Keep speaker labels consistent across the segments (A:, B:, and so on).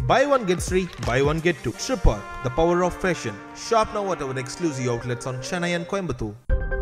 A: Buy one get free, buy one get two. Shipper, the power of fashion. Shop now at our exclusive outlets on Chennai and Coimbatore.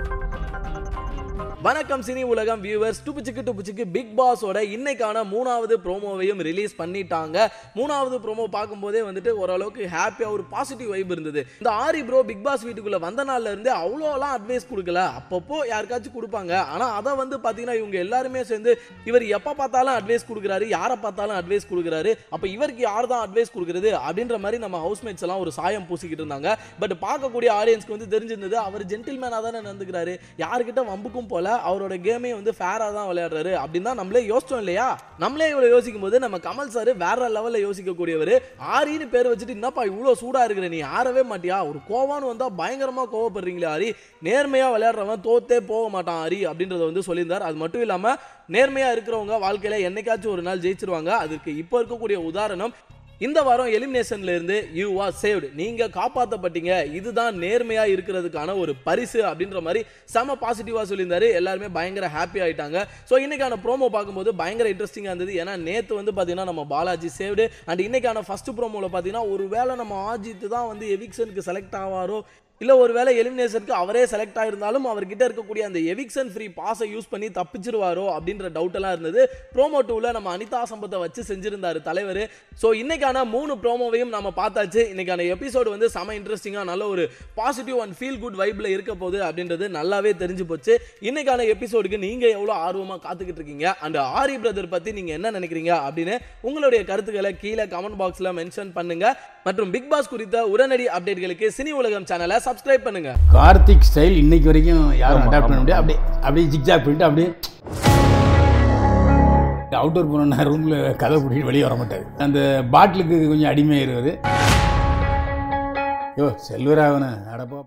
B: வணக்கம் சினி உலகம் viewers டுப்புச்சுக்கு டுப்புச்சுக்கு big பாஸோட இன்னைக்கான மூணாவது ப்ரோமோவையும் release பண்ணிட்டாங்க மூணாவது ப்ரோமோ பார்க்கும்போதே வந்துட்டு ஓரளவுக்கு ஹாப்பியாக ஒரு பாசிட்டிவ் வைப் இருந்தது இந்த ஆரி ப்ரோ பிக் பாஸ் வீட்டுக்குள்ள வந்த நாள்ல இருந்தே அவ்வளோலாம் அட்வைஸ் கொடுக்கல அப்பப்போ யாருக்காச்சும் கொடுப்பாங்க ஆனால் அதை வந்து பார்த்தீங்கன்னா இவங்க எல்லாருமே சேர்ந்து இவர் எப்போ பார்த்தாலும் அட்வைஸ் கொடுக்குறாரு யாரை பார்த்தாலும் அட்வைஸ் கொடுக்குறாரு அப்போ இவருக்கு யார் தான் அட்வைஸ் கொடுக்குறது அப்படின்ற மாதிரி நம்ம ஹவுஸ்மேட்ஸ் எல்லாம் ஒரு சாயம் பூசிக்கிட்டு இருந்தாங்க பட் பார்க்கக்கூடிய ஆடியன்ஸ்க்கு வந்து தெரிஞ்சிருந்தது அவர் ஜென்டில்மேனாக தானே நடந்துக்கிறாரு யாருக்கிட்ட வம்புக்கும் போல அவரோட கேமே வந்து ஃபேராக தான் விளையாடுறாரு அப்படின்னு தான் நம்மளே யோசிச்சோம் இல்லையா நம்மளே இவ்வளோ யோசிக்கும் போது நம்ம கமல் சார் வேற லெவலில் யோசிக்கக்கூடியவர் ஆரின்னு பேர் வச்சுட்டு என்னப்பா இவ்வளோ சூடாக இருக்கிற நீ ஆறவே மாட்டியா ஒரு கோவான்னு வந்தால் பயங்கரமாக கோவப்படுறீங்களே ஆரி நேர்மையாக விளையாடுறவன் தோத்தே போக மாட்டான் ஆரி அப்படின்றத வந்து சொல்லியிருந்தார் அது மட்டும் இல்லாமல் நேர்மையாக இருக்கிறவங்க வாழ்க்கையில் என்னைக்காச்சும் ஒரு நாள் ஜெயிச்சிருவாங்க அதுக்கு இப்போ இருக்கக்கூடிய உதாரணம் இந்த வாரம் எலிமினேஷன்ல இருந்து யூ ஆர் சேவ்டு நீங்க காப்பாற்றப்பட்டீங்க இதுதான் நேர்மையா இருக்கிறதுக்கான ஒரு பரிசு அப்படின்ற மாதிரி செம பாசிட்டிவா சொல்லியிருந்தாரு எல்லாருமே பயங்கர ஹாப்பி ஆயிட்டாங்க ஸோ இன்னைக்கான ப்ரோமோ பார்க்கும்போது பயங்கர இன்ட்ரெஸ்டிங்காக இருந்தது ஏன்னா நேத்து வந்து பார்த்தீங்கன்னா நம்ம பாலாஜி சேவ்டு அண்ட் இன்னைக்கான ஃபர்ஸ்ட் ப்ரோமோவில் பார்த்தீங்கன்னா ஒரு வேளை நம்ம ஆஜித் தான் வந்து எவிக்ஷனுக்கு செலக்ட் ஆவாரோ இல்லை ஒரு வேளை எலிமினேஷனுக்கு அவரே செலக்ட் ஆயிருந்தாலும் அவர்கிட்ட இருக்கக்கூடிய அந்த எவிக்ஷன் ஃப்ரீ பாஸை யூஸ் பண்ணி தப்பிச்சிருவாரோ அப்படின்ற டவுட் எல்லாம் இருந்தது ப்ரோமோ டூவில் நம்ம அனிதா சம்பத்தை வச்சு செஞ்சிருந்தாரு தலைவர் ஸோ இன்னைக்கான மூணு ப்ரோமோவையும் நம்ம பார்த்தாச்சு இன்னைக்கான எபிசோடு வந்து செம இன்ட்ரெஸ்டிங்காக நல்ல ஒரு பாசிட்டிவ் அண்ட் ஃபீல் குட் வைப்பில் இருக்க போகுது அப்படின்றது நல்லாவே தெரிஞ்சு போச்சு இன்னைக்கான எபிசோடுக்கு நீங்கள் எவ்வளோ ஆர்வமாக காத்துக்கிட்டு இருக்கீங்க அண்ட் ஆரி பிரதர் பற்றி நீங்கள் என்ன நினைக்கிறீங்க அப்படின்னு உங்களுடைய கருத்துக்களை கீழே கமெண்ட் பாக்ஸில் மென்ஷன் பண்ணுங்க மற்றும் பிக் பாஸ் குறித்த உடனடி அப்டேட்களுக்கு சினி உலகம் சேனலை சப்ஸ்கிரைப் பண்ணுங்க
C: கார்த்திக் ஸ்டைல் இன்னைக்கு வரைக்கும் யாரும் அடாப்ட் பண்ண முடியாது அப்படியே அப்படியே ஜிக்ஜாக் பண்ணிட்டு அப்படியே அவுட்டோர் போனோன்னா ரூமில் கதை கூட்டிட்டு வெளியே வர மாட்டார் அந்த பாட்டிலுக்கு கொஞ்சம் அடிமையாயிருவார் யோ செல்வராகவன அடப்பா